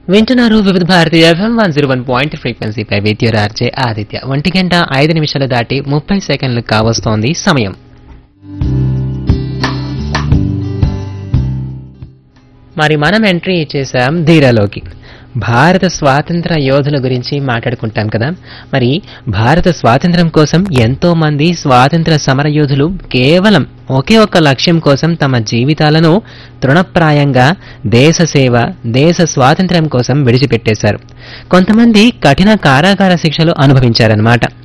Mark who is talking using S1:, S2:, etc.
S1: వింటున్నారు Vividh Bharati FM one zero one point ఫ్రీక్వెన్సీపై విద్యురార్జే ఆదిత్య ఒంటి గంట ఐదు నిమిషాలు దాటి ముప్పై సెకండ్లు కావస్తోంది సమయం మరి మనం ఎంట్రీ ఇచ్చేసాం ధీరలోకి భారత స్వాతంత్ర యోధుల గురించి మాట్లాడుకుంటాం కదా మరి భారత స్వాతంత్రం కోసం ఎంతో మంది స్వాతంత్ర సమర యోధులు కేవలం ఒకే ఒక్క లక్ష్యం కోసం తమ జీవితాలను తృణప్రాయంగా దేశ సేవ దేశ స్వాతంత్ర్యం కోసం విడిచిపెట్టేశారు కొంతమంది కఠిన కారాగార శిక్షలు అనుభవించారన్నమాట